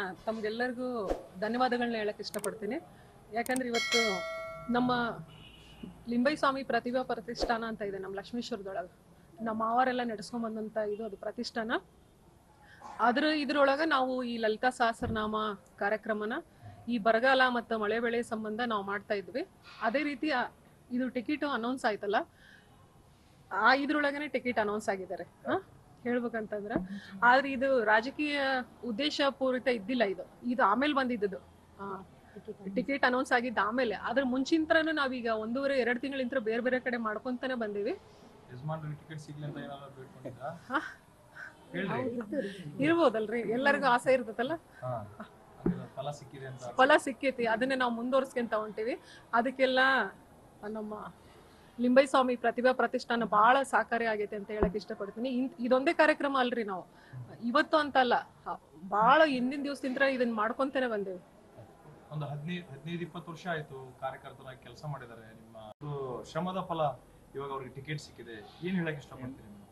ತಮ್ಗೆಲ್ಲರಿಗೂ ಧನ್ಯವಾದಗಳನ್ನ ಹೇಳಕ್ ಇಷ್ಟಪಡ್ತೀನಿ ಯಾಕಂದ್ರೆ ಇವತ್ತು ನಮ್ಮ ಲಿಂಬೈ ಸ್ವಾಮಿ ಪ್ರತಿಭಾ ಪ್ರತಿಷ್ಠಾನ ಅಂತ ಇದೆ ನಮ್ಮ ಲಕ್ಷ್ಮೀಶ್ವರದೊಳಗೆ ನಮ್ಮ ಮಾವರೆಲ್ಲ ನಡೆಸ್ಕೊಂಡ್ ಬಂದಂತ ಇದು ಅದು ಪ್ರತಿಷ್ಠಾನ ಅದ್ರ ಇದ್ರೊಳಗ ನಾವು ಈ ಲಲಿತಾ ಸಹಸ್ರನಾಮ ಕಾರ್ಯಕ್ರಮನ ಈ ಬರಗಾಲ ಮತ್ತು ಮಳೆ ಬೆಳೆ ಸಂಬಂಧ ನಾವು ಮಾಡ್ತಾ ಇದ್ವಿ ಅದೇ ರೀತಿ ಆ- ಇದು ಟಿಕೆಟ್ ಅನೌನ್ಸ್ ಆಯ್ತಲ್ಲ ಆ ಇದ್ರೊಳಗನೆ ಟಿಕೆಟ್ ಅನೌನ್ಸ್ ಆಗಿದ್ದಾರೆ ಹಾ ಹೇಳ್ಬೇಕಂತಂದ್ರ ಆದ್ರೆ ಇದು ರಾಜಕೀಯ ಉದ್ದೇಶ ಪೂರಿತ ಇದ್ದಿಲ್ಲ ಇದು ಇದು ಆಮೇಲೆ ಬಂದಿದ್ದು ಟಿಕೆಟ್ ಅನೌನ್ಸ್ ಆಗಿದ್ದ ಆಮೇಲೆ ಅದ್ರ ಮುಂಚಿಂತ್ರನೂ ನಾವೀಗ ಒಂದೂವರೆ ಎರಡು ತಿಂಗಳಿಂದ ಬೇರೆ ಬೇರೆ ಕಡೆ ಮಾಡ್ಕೊಂತಾನೆ ಬಂದೀವಿ ಯಜಮಾನ್ರಿಗೆ ಟಿಕೆಟ್ ಸಿಗ್ಲಿ ಅಂತ ಏನಾದ್ರು ಬೇಡ್ಕೊಂಡಿದ್ರಾ ಹಾ. ಹೇಳ್ರಿ ಇರ್ಬೋದಲ್ರಿ ಎಲ್ಲರಿಗೂ ಆಸೆ ಇರ್ತದಲ್ಲ ಹಾ ಅದ್ರ ಫಲ ಸಿಕ್ಕಿದೆ ಅಂತ ಫಲ ಸಿಕ್ಕೈತಿ ಅದನ್ನೇ ನಾವು ಮುಂದುವರ್ಸ್ಕೊಂತ ಹೊಂಟಿವಿ ಅದಕ್ಕೆಲ್ಲ ನಮ್ಮ ಲಿಂಬೈ ಸ್ವಾಮಿ ಪ್ರತಿಭಾ ಪ್ರತಿಷ್ಠಾನ ಬಹಳ ಸಹಕಾರಿ ಆಗೈತೆ ಅಂತ ಹೇಳಕ್ ಇಷ್ಟಪಡ್ತೀನಿ ಇನ್- ಇದೊಂದೇ ಕಾರ್ಯಕ್ರಮ ಅಲ್ರಿ ನಾವು ಇವತ್ತು ಅಂತಲ್ಲ ಹ- ಬಹಳ ಹಿಂದಿನ ದಿವಸದಿಂದ ಇದನ್ನ ಮಾಡ್ಕೊಂತಾನೆ ಬಂದೇವಿ ಒಂದು ಹದಿನೈದು ಹದಿನೈದು ಇಪ್ಪತ್ತು ವರ್ಷ ಆಯ್ತು ಕಾರ್ಯಕರ್ತರಾಗಿ ಕೆಲಸ ಮಾಡಿದ್ದಾರೆ ನಿಮ್ಮ ಒಂದು ಶ್ರಮದ ಫಲ ಇವಾಗ ಅವ್ರಿಗೆ ಟಿಕೆಟ್ ಸಿಕ್ಕಿದೆ ಏನ್ ಹೇಳಕ್ ಇಷ್ಟಪಡ್ತೀರಿ ನೀವು?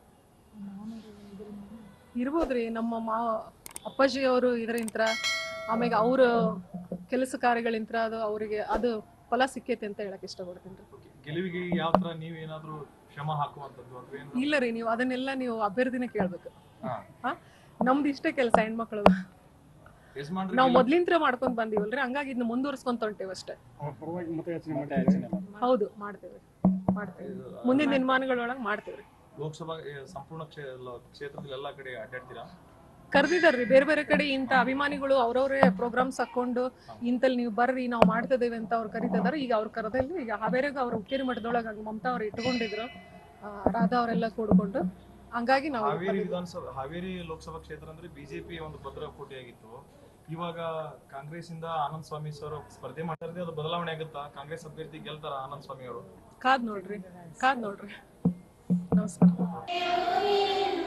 ಇರ್ಬೋದ್ರಿ ನಮ್ಮ ಮಾ ಅಪ್ಪಾಜಿ ಅವರು ಇದರಿಂತ್ರ ಆಮೇಲೆ ಅವ್ರ ಕೆಲಸ ಕಾರ್ಯಗಳಿಂತ್ರ ಅದು ಅವರಿಗೆ ಅದು ಫಲ ಸಿಕ್ಕೈತಿ ಅಂತ ಹೇಳಕ್ ಇಷ್ಟಪಡ್ತೀನಿ Okay. ಗೆಲುವಿಗೆ ಯಾವ ತರ ನೀವೇನಾದ್ರೂ ಶ್ರಮ ಹಾಕುವಂತದ್ದು ಅಥವಾ ಏನಾದ್ರು ಇಲ್ಲ ರೀ ನೀವು ಅದನ್ನೆಲ್ಲ ನೀವು ಅಭ್ಯರ್ಥಿನೇ ಕೇಳ್ಬೇಕು ಹಾ. ಹಾ ನಮ್ದು ಇಷ್ಟೇ ಕೆಲಸ ಹೆಣ್ಮಕ್ಳು ಯಜಮಾನ್ರಿಗೆ ನಾವು ಮೊದ್ಲಿಂತ್ರ ಮಾಡ್ಕೊಂಡ್ ಬಂದೀವಲ್ರಿ ಹಂಗಾಗಿ ಇದನ್ನ ಮುಂದುವರ್ಸ್ಕೊಂತ ಹೊಂಟೇವಿ ಅಷ್ಟೇ ಪರವಾಗಿ ಮತಯಾಚನೆ ಮಾಡ್ತಾರೆ ಹೌದು ಮಾಡ್ತೇವೆ ಮಾಡ್ತೇವೆ ಮುಂದಿನ ದಿನಮಾನಗಳೊಳಗೆ ಮಾಡ್ತೇವ್ರಿ ಲೋಕಸಭಾ ಏ, ಸಂಪೂರ್ಣ ಕ್ಷೇ- ಲ- ಕ್ಷೇತ್ರದಲ್ಲಿ ಎಲ್ಲಾ ಕಡೆ ಅಡ್ಡಾಡ್ತೀರಾ ಕರ್ದಿದಾರ್ರಿ ಬೇರೆ ಬೇರೆ ಕಡೆ ಇಂಥ ಅಭಿಮಾನಿಗಳು ಅವ್ರವ್ರೇ ಪ್ರೋಗ್ರಾಮ್ಸ್ ಹಾಕೊಂಡು ಇಂತಲ್ಲಿ ನೀವು ಬರ್ರಿ ನಾವು ಮಾಡ್ತಿದ್ದೇವೆ ಅಂತ ಅವ್ರು ಕರಿತಿದಾರೆ ಈಗ ಅವ್ರು ಕರೆದಲ್ಲಿ ಈಗ ಹಾವೇರಿಗ ಅವ್ರ ಹುಕ್ಕೇರಿ ಮಠದೊಳಗೆ ಹಂಗ ಮಮತಾ ಅವ್ರು ಇಟ್ಕೊಂಡಿದ್ರು ಆ, ರಾಧಾ ಅವರೆಲ್ಲ ಕೂಡ್ಕೊಂಡು ಹಂಗಾಗಿ ನಾವು ಹಾವೇರಿ ವಿಧಾನಸಭಾ ಹಾವೇರಿ ಲೋಕಸಭಾ ಕ್ಷೇತ್ರ ಅಂದ್ರೆ ಬಿಜೆಪಿ ಒಂದು ಭದ್ರ ಕೋಟೆಯಾಗಿತ್ತು ಇವಾಗ ಕಾಂಗ್ರೆಸ್ ಇಂದ ಆನಂದ್ ಸ್ವಾಮಿ ಸರ್ ಸ್ಪರ್ಧೆ ಮಾಡ್ತಾರೆ ಅದು ಬದಲಾವಣೆ ಆಗುತ್ತಾ ಕಾಂಗ್ರೆಸ್ ಅಭ್ಯರ್ಥಿ ಗೆಲ್ತಾರ ಆನಂದ್ ಸ್ವಾಮಿ ಅವರು ಕಾದ್ ನೋಡ್ರಿ ಕಾದ್ ನೋಡ್ರಿ ನಮಸ್ಕಾರ